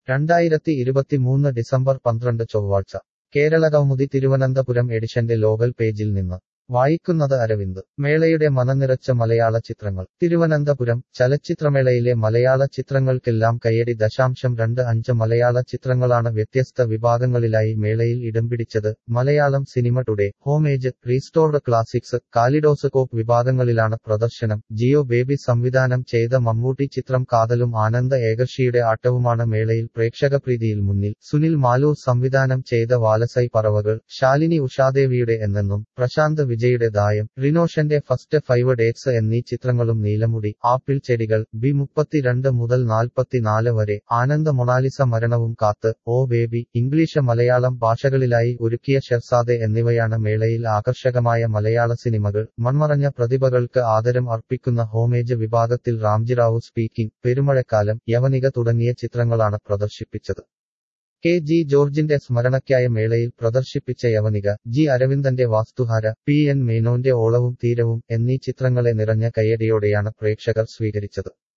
രണ്ടായിരത്തി ഇരുപത്തിമൂന്ന് ഡിസംബർ പന്ത്രണ്ട് ചൊവ്വാഴ്ച കേരളകൗമുദി തിരുവനന്തപുരം എഡിഷന്റെ ലോകൽ പേജിൽ നിന്ന് വായിക്കുന്നത് അരവിന്ദ് മേളയുടെ മനനിറച്ച മലയാള ചിത്രങ്ങൾ തിരുവനന്തപുരം ചലച്ചിത്രമേളയിലെ മലയാള ചിത്രങ്ങൾക്കെല്ലാം കയ്യടി ദശാംശം രണ്ട് അഞ്ച് മലയാള ചിത്രങ്ങളാണ് വ്യത്യസ്ത വിഭാഗങ്ങളിലായി മേളയിൽ ഇടം പിടിച്ചത് Malayalam cinema today homage restored classics kaleidoscope വിഭാഗങ്ങളിലാണ് പ്രദർശനം ജിയോ ബേബി സംവിധാനം ചെയ്ത മമ്മൂട്ടി ചിത്രം കാതലും ആനന്ദ ഏകർഷിയുടെ ആട്ടവുമാണ് മേളയിൽ പ്രേക്ഷകപ്രീതിയിൽ മുന്നിൽ സുനിൽ മാലൂർ സംവിധാനം ചെയ്ത വാലസൈ പറവകൾ ശാലിനി ഉഷാദേവിയുടെ എന്നെന്നും പ്രശാന്ത് വിജയുടെ ദായം റിനോഷന്റെ ഫസ്റ്റ് ഫൈവ് ഡേറ്റ്സ് എന്നീ ചിത്രങ്ങളും നീലമുടി ആപ്പിൾ ചെടികൾ ബി മുപ്പത്തിരണ്ട് മുതൽ നാൽപ്പത്തിനാല് വരെ ആനന്ദ Mona Lisa Maranavum Kaathu O Baby English Malayalam ഭാഷകളിലായി ഒരുക്കിയ ഷെർസാദെ എന്നിവയാണ് മേളയിൽ ആകർഷകമായ മലയാള സിനിമകൾ മൺമറഞ്ഞ പ്രതിഭകൾക്ക് ആദരം അർപ്പിക്കുന്ന ഹോമേജ് വിഭാഗത്തിൽ റാംജിറാവു സ്പീക്കിംഗ് പെരുമഴക്കാലം യവനിക തുടങ്ങിയ ചിത്രങ്ങളാണ് പ്രദർശിപ്പിച്ചത് കെ ജി ജോർജിന്റെ സ്മരണയ്ക്കായ മേളയിൽ പ്രദർശിപ്പിച്ച യവനിക ജി അരവിന്ദന്റെ വാസ്തുഹാര പി എൻ മേനോന്റെ ഓളവും തീരവും എന്നീ ചിത്രങ്ങളെ നിറഞ്ഞ കയ്യടിയോടെയാണ് പ്രേക്ഷകർ സ്വീകരിച്ചത്